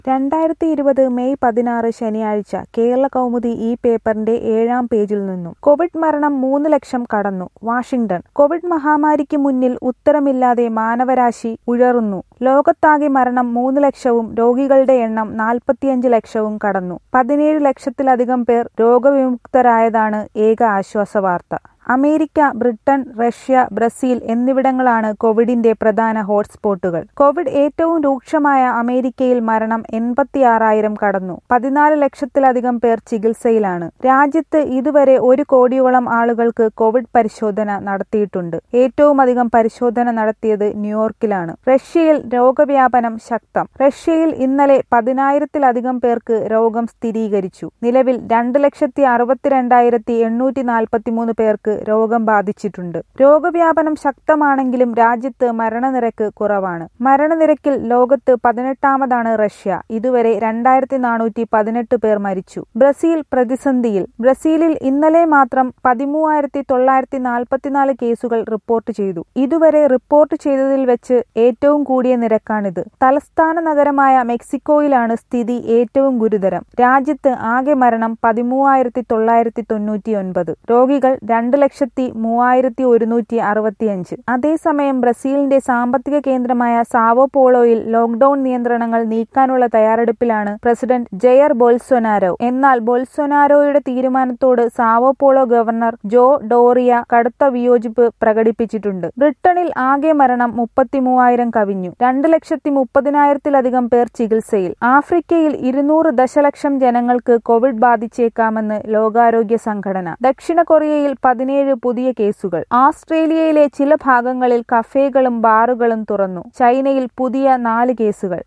രണ്ടായിരത്തി ഇരുപത് മെയ് പതിനാറ് ശനിയാഴ്ച കേരള കൗമുദി ഈ പേപ്പറിന്റെ ഏഴാം പേജിൽ നിന്നും കോവിഡ് മരണം മൂന്ന് ലക്ഷം കടന്നു വാഷിംഗ്ടൺ കോവിഡ് മഹാമാരിക്ക് മുന്നിൽ ഉത്തരമില്ലാതെ മാനവരാശി ഉഴറുന്നു ലോകത്താകെ മരണം മൂന്ന് ലക്ഷവും രോഗികളുടെ എണ്ണം നാൽപ്പത്തിയഞ്ച് ലക്ഷവും കടന്നു പതിനേഴ് ലക്ഷത്തിലധികം പേർ രോഗവിമുക്തരായതാണ് ഏക ആശ്വാസവാർത്ത അമേരിക്ക ബ്രിട്ടൻ റഷ്യ ബ്രസീൽ എന്നിവിടങ്ങളാണ് കോവിഡിന്റെ പ്രധാന ഹോട്ട്സ്പോട്ടുകൾ കോവിഡ് ഏറ്റവും രൂക്ഷമായ അമേരിക്കയിൽ മരണം എൺപത്തിയാറായിരം കടന്നു പതിനാല് ലക്ഷത്തിലധികം പേർ ചികിത്സയിലാണ് രാജ്യത്ത് ഇതുവരെ ഒരു കോടിയോളം ആളുകൾക്ക് കോവിഡ് പരിശോധന നടത്തിയിട്ടുണ്ട് ഏറ്റവും അധികം പരിശോധന നടത്തിയത് ന്യൂയോർക്കിലാണ് റഷ്യയിൽ രോഗവ്യാപനം ശക്തം റഷ്യയിൽ ഇന്നലെ പതിനായിരത്തിലധികം പേർക്ക് രോഗം സ്ഥിരീകരിച്ചു നിലവിൽ രണ്ട് ലക്ഷത്തി അറുപത്തിരണ്ടായിരത്തി എണ്ണൂറ്റി നാൽപ്പത്തിമൂന്ന് പേർക്ക് രോഗം ബാധിച്ചിട്ടുണ്ട് രോഗവ്യാപനം ശക്തമാണെങ്കിലും രാജ്യത്ത് മരണനിരക്ക് കുറവാണ് മരണനിരക്കിൽ ലോകത്ത് പതിനെട്ടാമതാണ് റഷ്യ ഇതുവരെ രണ്ടായിരത്തി നാനൂറ്റി പതിനെട്ട് പേർ മരിച്ചു ബ്രസീൽ പ്രതിസന്ധിയിൽ ബ്രസീലിൽ ഇന്നലെ മാത്രം പതിമൂവായിരത്തി തൊള്ളായിരത്തി നാൽപ്പത്തിനാല് കേസുകൾ റിപ്പോർട്ട് ചെയ്തു ഇതുവരെ റിപ്പോർട്ട് ചെയ്തതിൽ വെച്ച് ഏറ്റവും കൂടിയ നിരക്കാണിത് തലസ്ഥാന നഗരമായ മെക്സിക്കോയിലാണ് സ്ഥിതി ഏറ്റവും ഗുരുതരം രാജ്യത്ത് ആകെ മരണം പതിമൂവായിരത്തി തൊള്ളായിരത്തി തൊണ്ണൂറ്റി ഒൻപത് രോഗികൾ രണ്ട് ലക്ഷത്തി മൂവായിരത്തി ഒരുന്നൂറ്റി അറുപത്തിയഞ്ച് അതേസമയം ബ്രസീലിന്റെ സാമ്പത്തിക കേന്ദ്രമായ സാവോ പോളോയിൽ ലോക്ഡൌൺ നിയന്ത്രണങ്ങൾ നീക്കാനുള്ള തയ്യാറെടുപ്പിലാണ് പ്രസിഡന്റ് ജയർ ബോൾസൊനാരോ എന്നാൽ ബോൾസൊനാരോയുടെ തീരുമാനത്തോട് Sao Paulo governor Joao Doria കടുത്ത വിയോജിപ്പ് പ്രകടിപ്പിച്ചിട്ടുണ്ട് ബ്രിട്ടനിൽ ആകെ മരണം മുപ്പത്തിമൂവായിരം കവിഞ്ഞു രണ്ട് ലക്ഷത്തി മുപ്പതിനായിരത്തിലധികം പേർ ചികിത്സയിൽ ആഫ്രിക്കയിൽ ഇരുന്നൂറ് ദശലക്ഷം ജനങ്ങൾക്ക് കോവിഡ് ബാധിച്ചേക്കാമെന്ന് ലോകാരോഗ്യ സംഘടന ദക്ഷിണ കൊറിയയിൽ പതിനേഴ് പുതിയ കേസുകൾ ഓസ്ട്രേലിയയിലെ ചില ഭാഗങ്ങളിൽ കഫേകളും ബാറുകളും തുറന്നു ചൈനയിൽ പുതിയ നാല് കേസുകൾ